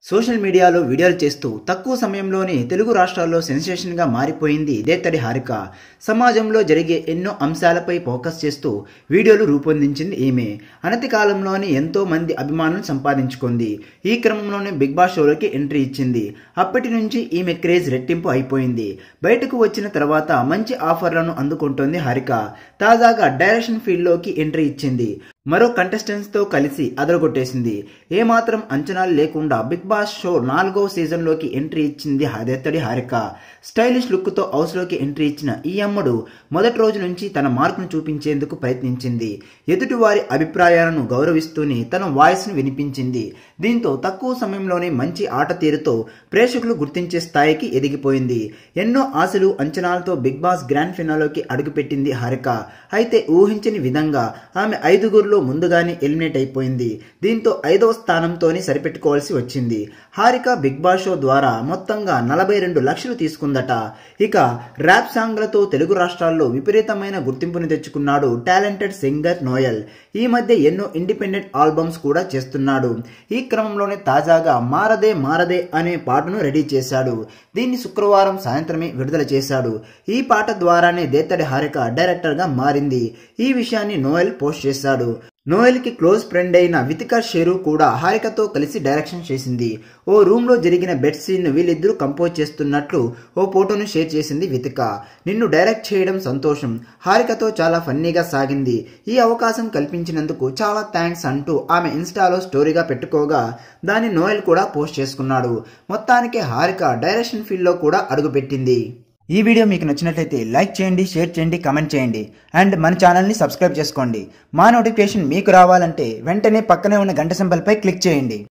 social మీడియాలో వీడియోలు చేస్తూ తక్కువ సమయంలోనే తెలుగు రాష్ట్రాల్లో సెన్సేషన్గా మారిపోయింది దేత్తడి హారిక సమాజంలో జరిగే ఎన్నో అంశాలపై ఫోకస్ చేస్తూ వీడియోలు రూపొందించింది ఈమె అనతి కాలంలోనే ఎంతో మంది అభిమానులు సంపాదించుకుంది ఈ క్రమంలోనే బిగ్ బాస్ షోలోకి ఎంట్రీ ఇచ్చింది అప్పటి నుంచి ఈమె క్రేజ్ రెట్టింపు అయిపోయింది బయటకు వచ్చిన తర్వాత మంచి ఆఫర్లను అందుకుంటోంది హారిక తాజాగా డైరెక్షన్ ఫీల్డ్లోకి ఎంట్రీ ఇచ్చింది మరో కంటెస్టెంట్స్ తో కలిసి అదరగొట్టేసింది ఏమాత్రం అంచనాలు లేకుండా బిగ్ బాస్ షో నాలుగో సీజన్ లోకి ఎంట్రీ ఇచ్చింది హదెత్తడి హారిక స్టైలిష్ లుక్ తో హౌస్ లోకి ఎంట్రీ ఇచ్చిన ఈ అమ్మడు మొదటి రోజు నుంచి తన మార్కును చూపించేందుకు ప్రయత్నించింది ఎదుటివారి అభిప్రాయాలను గౌరవిస్తూనే తన వాయిస్ ను వినిపించింది దీంతో తక్కువ సమయంలోనే మంచి ఆట తీరుతో ప్రేక్షకులు గుర్తించే స్థాయికి ఎదిగిపోయింది ఎన్నో ఆశలు అంచనాలతో బిగ్ బాస్ గ్రాండ్ ఫినాలోకి అడుగుపెట్టింది హారిక అయితే ఊహించని విధంగా ఆమె ఐదుగురులో ముందుగానే ఎలిమినేట్ అయిపోయింది దీంతో ఐదవ స్థానంతోనే సరిపెట్టుకోవాల్సి వచ్చింది హారిక బిగ్ బాస్ షో ద్వారా మొత్తంగా నలభై రెండు లక్షలు తీసుకుందట ఇక ర్యాప్ సాంగ్లతో తెలుగు రాష్ట్రాల్లో విపరీతమైన గుర్తింపుని తెచ్చుకున్నాడు టాలెంటెడ్ సింగర్ నోయల్ ఈ మధ్య ఎన్నో ఇండిపెండెంట్ ఆల్బమ్స్ కూడా చేస్తున్నాడు ఈ క్రమంలోనే తాజాగా మారదే మారదే అనే పాటను రెడీ చేశాడు దీన్ని శుక్రవారం సాయంత్రమే విడుదల చేశాడు ఈ పాట ద్వారానే దేత్తడి హారిక డైరెక్టర్గా మారింది ఈ విషయాన్ని నోయల్ పోస్ట్ చేశాడు నోయల్ కి క్లోజ్ ఫ్రెండ్ అయిన వితికా షెరు కూడా హారికతో కలిసి డైరెక్షన్ చేసింది ఓ రూమ్ లో జరిగిన బెడ్ సీన్ ను వీళ్ళిద్దరూ కంపోజ్ చేస్తున్నట్లు ఓ ఫోటోను షేర్ చేసింది వితిక నిన్ను డైరెక్ట్ చేయడం సంతోషం హారికతో చాలా ఫన్నీగా సాగింది ఈ అవకాశం కల్పించినందుకు చాలా థ్యాంక్స్ అంటూ ఆమె ఇన్స్టాలో స్టోరీగా పెట్టుకోగా దాన్ని నోయల్ కూడా పోస్ట్ చేసుకున్నాడు మొత్తానికి హారిక డైరెక్షన్ ఫీల్డ్ లో కూడా అడుగుపెట్టింది ఈ వీడియో మీకు నచ్చినట్లయితే లైక్ చేయండి షేర్ చేయండి కమెంట్ చేయండి అండ్ మన ఛానల్ని సబ్స్క్రైబ్ చేసుకోండి మా నోటిఫికేషన్ మీకు రావాలంటే వెంటనే పక్కనే ఉన్న గంట సింబల్పై క్లిక్ చేయండి